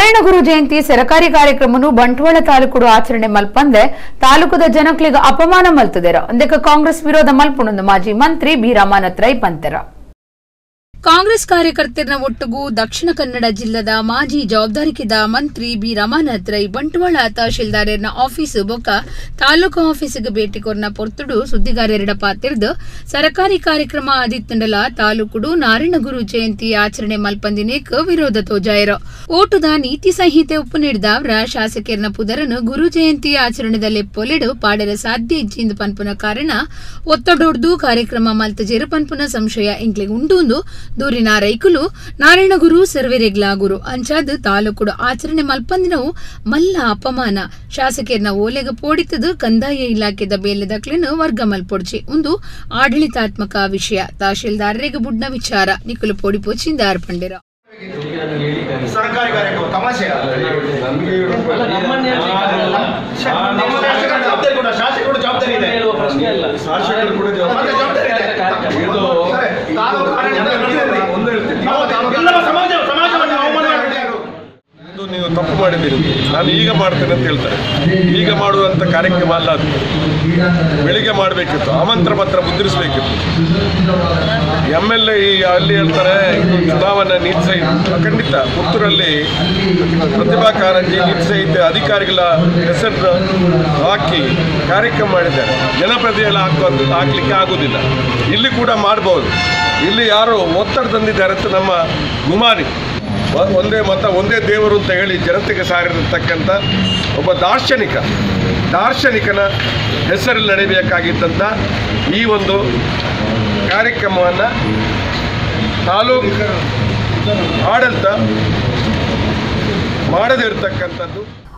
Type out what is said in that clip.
ನಾರಾಯಣಗುರು ಜಯಂತಿ ಸರಕಾರಿ ಕಾರ್ಯಕ್ರಮನು ಬಂಟ್ವಾಳ ತಾಲೂಕು ಆಚರಣೆ ಮಲ್ಪಂದೆ ತಾಲೂಕದ ಜನಕ್ಲಿಗ ಅಪಮಾನ ಮಲ್ತದೆರ ಅಂದಕ್ಕೆ ಕಾಂಗ್ರೆಸ್ ವಿರೋಧ ಮಲ್ಪುಣಂದು ಮಾಜಿ ಮಂತ್ರಿ ಬಿ ರಾಮಾನತ್ ರೈ ಪಂತೆರ ಕಾಂಗ್ರೆಸ್ ಕಾರ್ಯಕರ್ತರ ಒಟ್ಟುಗೂ ದಕ್ಷಿಣ ಕನ್ನಡ ಜಿಲ್ಲದ ಮಾಜಿ ಜವಾಬ್ದಾರಿಕಿದ ಮಂತ್ರಿ ಬಿ ರಮಾನಾಥ್ ರೈ ಬಂಟ್ವಾಳ ತಹಶೀಲ್ದಾರನ ಆಫೀಸ್ ಬೊಕ್ಕ ತಾಲೂಕು ಆಫೀಸಿಗೆ ಭೇಟಿ ಕೊರ್ನ ಪೊರ್ತುಡು ಸುದ್ದಿಗಾರರ ಪಾತಿರ್ದು ಸರಕಾರಿ ಕಾರ್ಯಕ್ರಮ ಆದಿತ್ತಂಡಲ ತಾಲೂಕುಡು ನಾರಾಯಣಗುರು ಜಯಂತಿ ಆಚರಣೆ ಮಲ್ಪಂದಿನೇಕ್ ವಿರೋಧ ತೋಜಾಯರ ಓಟುದ ನೀತಿ ಸಂಹಿತೆ ಉಪ್ಪು ನೀಡಿದವ್ರ ಶಾಸಕರ್ನ ಪುದರನು ಗುರು ಜಯಂತಿ ಆಚರಣೆದಲ್ಲಿ ಪೊಲೆಡು ಪಾಡರ ಸಾಧ್ಯ ಇಜ್ಜಿಂದು ಪನ್ಪುನ ಕಾರಣ ಒತ್ತಡೊಡ್ದು ಕಾರ್ಯಕ್ರಮ ಮಲ್ತಜೇರು ಪನ್ಪುನ ಸಂಶಯ ಇಂಕ್ಲಿಗ್ ಉಂಡೂಂದು ದೂರಿನ ರೈಕುಲು ನಾರಾಯಣಗುರು ಸರ್ವೆರೆಗ್ಲಾಗುರು ಅಂಚಾದ್ ತಾಲೂಕುಡು ಆಚರಣೆ ಮಲ್ಪಂದಿನವು ಮಲ್ಲ ಅಪಮಾನ ಶಾಸಕರ್ನ ಓಲೆಗ ಪೋಡಿತದು ಕಂದಾಯ ಇಲಾಖೆದ ಬೇಲೆದಕ್ಲೆನು ವರ್ಗ ಮಲ್ಪೊಡ್ಚಿ ಒಂದು ಆಡಳಿತಾತ್ಮಕ ವಿಷಯ ತಹಶೀಲ್ದಾರರಿಗೆ ಬುಡ್ನ ವಿಚಾರ ನಿಕುಲು ಪೋಡಿ ಪೋಚಿಂದ ಅರ್ಪಂಡಿರ ಸರ್ಕಾರಿ ಕಾರ್ಯಕ್ರಮ ತಮಾಷೆ ನಮ್ಗೆ ಅಲ್ಲ, ನಮ್ಮನ್ನೇ ಹೇಳ್ಲಿಕ್ಕೆ ಆಗಲ್ಲ. ನಮ್ಮ ಶಾಸಕರ ಜವಾಬ್ದಾರಿ ಕೂಡ ಶಾಸಕರು ಜವಾಬ್ದಾರಿ ಇದೆ ಹೇಳುವ ಪ್ರಶ್ನೆ ಅಲ್ಲ ಶಾಸಕರು ಕೂಡ ಮತ್ತೆ ಜವಾಬ್ದಾರಿ ಇದೆ ಇದು ಸರಿ, ತಾಲೂಕು ಆಡಳಿತ ನಡೆಸಿದ್ರಿ. ಒಂದು ಹೇಳ್ತೀನಿ. ನಾವು ತಾಲೂಕು- ಎಲ್ಲ ಸಮಾಜ ಸಮಾಜವನ್ನು ಅವಮಾನ ಮಾಡಿದ್ದೀರಿ. ಇದು ನೀವು ತಪ್ಪು ಮಾಡಿದ್ದೀರಿ ನಾನು ಈಗ ಮಾಡ್ತೇನೆ ಅಂತ ಹೇಳ್ತಾರೆ ಈಗ ಮಾಡುವಂಥ ಕಾರ್ಯಕ್ರಮ ಅಲ್ಲ ಅದು ಬೆಳಿಗ್ಗೆ ಮಾಡಬೇಕಿತ್ತು ಆಮಂತ್ರ ಪತ್ರ ಮುದ್ರಿಸಬೇಕಿತ್ತು ಎಮ್ ಎಲ್ ಎ ಅಲ್ಲಿ ಹೇಳ್ತಾರೆ ಇದು ಚುನಾವಣಾ ನೀತಿ ಸಂಹಿತೆ ಖಂಡಿತ ಪುತ್ತೂರಲ್ಲಿ ಪ್ರತಿಭಾ ಕಾರಂಜಿ ನೀತಿ ಸಂಹಿತೆ ಅಧಿಕಾರಿಗಳ ಹೆಸರನ್ನು ಹಾಕಿ ಕಾರ್ಯಕ್ರಮ ಮಾಡಿದ್ದಾರೆ ಜನಪ್ರತಿನಿಧಿಯಲ್ಲಿ ಹಾಕುವಂಥ ಹಾಕ್ಲಿಕ್ಕೆ ಆಗುವುದಿಲ್ಲ ಇಲ್ಲಿ ಕೂಡ ಮಾಡ್ಬೋದು ಇಲ್ಲಿ ಯಾರು ಒತ್ತಡ ತಂದಿದ್ದಾರೆ ಅಂತ ನಮ್ಮ ಗುಮಾರಿ ಒ- ಒಂದೇ ಮತ ಒಂದೇ ದೇವರು ಅಂತ ಹೇಳಿ ಜನತೆಗೆ ಸಾರಿರತಕ್ಕಂಥ ಒಬ್ಬ ದಾರ್ಶನಿಕ ದಾರ್ಶನಿಕನ ಹೆಸರಲ್ಲಿ ನಡೆಯಬೇಕಾಗಿದ್ದಂಥ ಈ ಒಂದು ಕಾರ್ಯಕ್ರಮವನ್ನು ತಾಲೂಕು ಆಡಳಿತ ಮಾಡದೇ ಇರತಕ್ಕಂಥದ್ದು